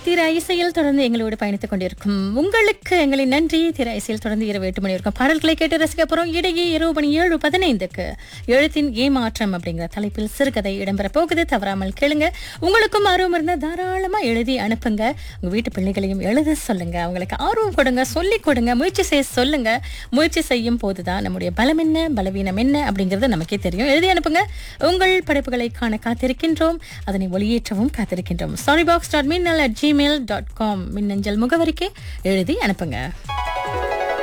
திரு ஐசையில் தொடர்ந்து எங்களோடு பயணித்துக் கொண்டிருக்கும் உங்களுக்கு எங்களின் நன்றி திரு ஐசையில் தொடர்ந்து இரவு எட்டு மணி இருக்கும் பாடல்களை கேட்டு ரசிக்க போறோம் இடையே இரவு மணி ஏழு பதினைந்துக்கு எழுத்தின் ஏமாற்றம் அப்படிங்கிற தலைப்பில் சிறுகதை இடம்பெற போகுது தவறாமல் கேளுங்க உங்களுக்கும் ஆர்வம் இருந்தா தாராளமா எழுதி அனுப்புங்க உங்க வீட்டு பிள்ளைகளையும் எழுத சொல்லுங்க அவங்களுக்கு ஆர்வம் கொடுங்க சொல்லிக் கொடுங்க முயற்சி செய்ய சொல்லுங்க முயற்சி செய்யும் போதுதான் நம்முடைய பலம் என்ன பலவீனம் என்ன அப்படிங்கிறது நமக்கே தெரியும் எழுதி அனுப்புங்க உங்கள் படைப்புகளை காண காத்திருக்கின்றோம் அதனை ஒளியேற்றவும் காத்திருக்கின்றோம் sorry box dot Minnal at Gmail dot com மின்னஞ்சல் முகவரிக்கு எழுதி அனுப்புங்க